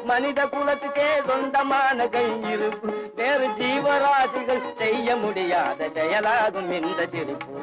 மனித குலத்துக்கே சொந்தமான கையிருப்பு வேறு ஜீவராசிகள் செய்ய முடியாத செயலாகும் இந்த சிரிப்பு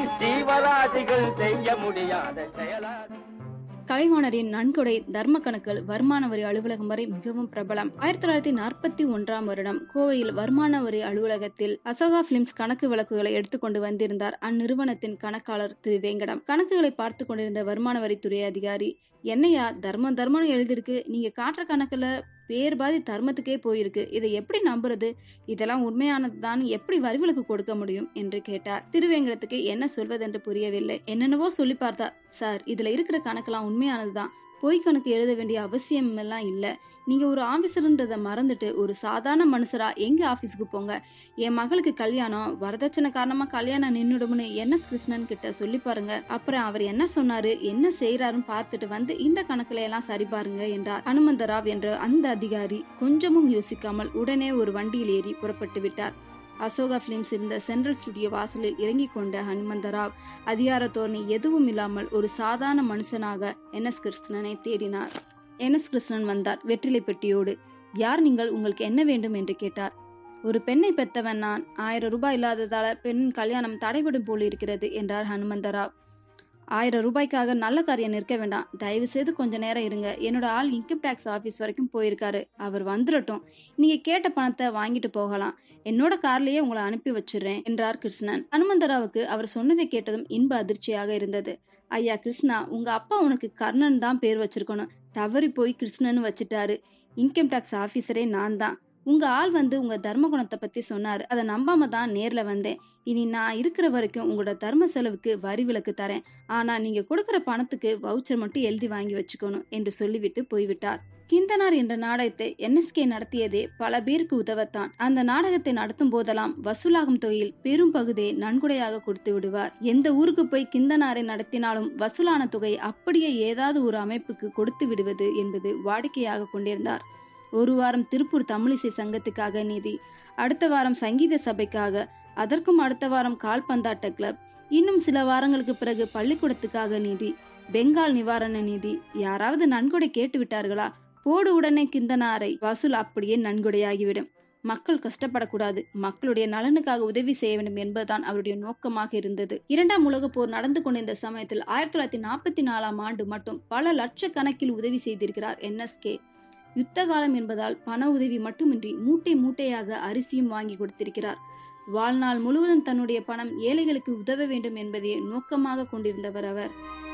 ஜீவராசிகள் செய்ய முடியாத செயலாகும் கலைவாணரின் நன்கொடை தர்ம கணக்குகள் வருமான வரி அலுவலகம் வரை மிகவும் பிரபலம் ஆயிரத்தி தொள்ளாயிரத்தி நாற்பத்தி ஒன்றாம் வருடம் கோவையில் வருமான வரி அலுவலகத்தில் அசோகா பிலிம்ஸ் கணக்கு விளக்குகளை எடுத்துக்கொண்டு வந்திருந்தார் அந்நிறுவனத்தின் கணக்காளர் திரு வேங்கடம் கணக்குகளை பார்த்து கொண்டிருந்த வருமான வரித்துறை அதிகாரி என்னையா தர்மம் தர்மம்னு எழுதிருக்கு நீங்க காட்டுற கணக்குல பேர் பாதி தர்மத்துக்கே போயிருக்கு இதை எப்படி நம்புறது இதெல்லாம் உண்மையானதுதான் எப்படி வரிவிலக்கு கொடுக்க முடியும் என்று கேட்டார் திருவேங்கடத்துக்கு என்ன சொல்வதென்று புரியவில்லை என்னென்னவோ சொல்லி பார்த்தார் சார் இதுல இருக்கிற கணக்கெல்லாம் உண்மையானதுதான் பொய் கணக்கு எழுத வேண்டிய அவசியம் எல்லாம் இல்ல நீங்க ஒரு ஆபீசர்ன்றத மறந்துட்டு ஒரு சாதாரண மனுஷரா எங்க ஆபீஸ்க்கு போங்க என் மகளுக்கு கல்யாணம் வரதட்சணை காரணமா கல்யாணம் நின்னுடும்னு என் எஸ் கிருஷ்ணன் கிட்ட சொல்லி பாருங்க அப்புறம் அவர் என்ன சொன்னாரு என்ன செய்யறாருன்னு பார்த்துட்டு வந்து இந்த கணக்குல எல்லாம் சரி பாருங்க என்றார் அனுமந்தராவ் என்ற அந்த அதிகாரி கொஞ்சமும் யோசிக்காமல் உடனே ஒரு வண்டியில் ஏறி புறப்பட்டு விட்டார் அசோகா பிலிம்ஸ் இருந்த சென்ட்ரல் ஸ்டுடியோ வாசலில் இறங்கிக் கொண்ட ஹனுமந்தராவ் அதிகார தோரணை எதுவும் இல்லாமல் ஒரு சாதாரண மனுஷனாக என் எஸ் கிருஷ்ணனை தேடினார் என் எஸ் கிருஷ்ணன் வந்தார் வெற்றிலை பெட்டியோடு யார் நீங்கள் உங்களுக்கு என்ன வேண்டும் என்று கேட்டார் ஒரு பெண்ணை பெத்தவன் நான் ஆயிரம் ரூபாய் இல்லாததால பெண் கல்யாணம் தடைபடும் போல் இருக்கிறது என்றார் ஹனுமந்தராவ் ஆயிரம் ரூபாய்க்காக நல்ல காரியம் நிற்க வேண்டாம் தயவு செய்து கொஞ்ச நேரம் இருங்க என்னோட ஆள் இன்கம் டேக்ஸ் ஆபீஸ் வரைக்கும் போயிருக்காரு அவர் வந்துடட்டும் நீங்க கேட்ட பணத்தை வாங்கிட்டு போகலாம் என்னோட கார்லயே உங்களை அனுப்பி வச்சிடுறேன் என்றார் கிருஷ்ணன் ஹனுமந்தராவுக்கு அவர் சொன்னதை கேட்டதும் இன்ப அதிர்ச்சியாக இருந்தது ஐயா கிருஷ்ணா உங்க அப்பா உனக்கு கர்ணன் தான் பேர் வச்சிருக்கணும் தவறி போய் கிருஷ்ணன் வச்சிட்டாரு இன்கம் டேக்ஸ் ஆபீசரே நான் தான் உங்க ஆள் வந்து உங்க தர்ம குணத்தை பத்தி சொன்னாரு அதை நம்பாம தான் நேர்ல வந்தேன் இனி நான் இருக்கிற வரைக்கும் உங்களோட தர்ம செலவுக்கு வரி விலக்கு தரேன் ஆனா நீங்க கொடுக்கிற பணத்துக்கு வவுச்சர் மட்டும் எழுதி வாங்கி வச்சுக்கணும் என்று சொல்லிவிட்டு போய்விட்டார் கிந்தனார் என்ற நாடகத்தை என்எஸ்கே நடத்தியதே பல பேருக்கு உதவத்தான் அந்த நாடகத்தை நடத்தும் போதெல்லாம் வசூலாகும் தொகையில் பெரும் பகுதியை நன்கொடையாக கொடுத்து விடுவார் எந்த ஊருக்கு போய் கிந்தனாரை நடத்தினாலும் வசூலான தொகை அப்படியே ஏதாவது ஒரு அமைப்புக்கு கொடுத்து விடுவது என்பது வாடிக்கையாக கொண்டிருந்தார் ஒரு வாரம் திருப்பூர் தமிழிசை சங்கத்துக்காக நிதி அடுத்த வாரம் சங்கீத சபைக்காக அதற்கும் அடுத்த வாரம் கால்பந்தாட்ட கிளப் இன்னும் சில வாரங்களுக்கு பிறகு பள்ளிக்கூடத்துக்காக நிதி பெங்கால் நிவாரண நிதி யாராவது நன்கொடை கேட்டு விட்டார்களா போடு உடனே கிந்தனாரை வசூல் அப்படியே நன்கொடையாகிவிடும் மக்கள் கஷ்டப்படக்கூடாது மக்களுடைய நலனுக்காக உதவி செய்ய வேண்டும் என்பதுதான் அவருடைய நோக்கமாக இருந்தது இரண்டாம் உலகப் போர் நடந்து கொண்டிருந்த சமயத்தில் ஆயிரத்தி தொள்ளாயிரத்தி நாற்பத்தி நாலாம் ஆண்டு மட்டும் பல லட்சக்கணக்கில் உதவி செய்திருக்கிறார் என்எஸ்கே யுத்த காலம் என்பதால் பண உதவி மட்டுமின்றி மூட்டை மூட்டையாக அரிசியும் வாங்கி கொடுத்திருக்கிறார் வாழ்நாள் முழுவதும் தன்னுடைய பணம் ஏழைகளுக்கு உதவ வேண்டும் என்பதையே நோக்கமாக கொண்டிருந்தவர் அவர்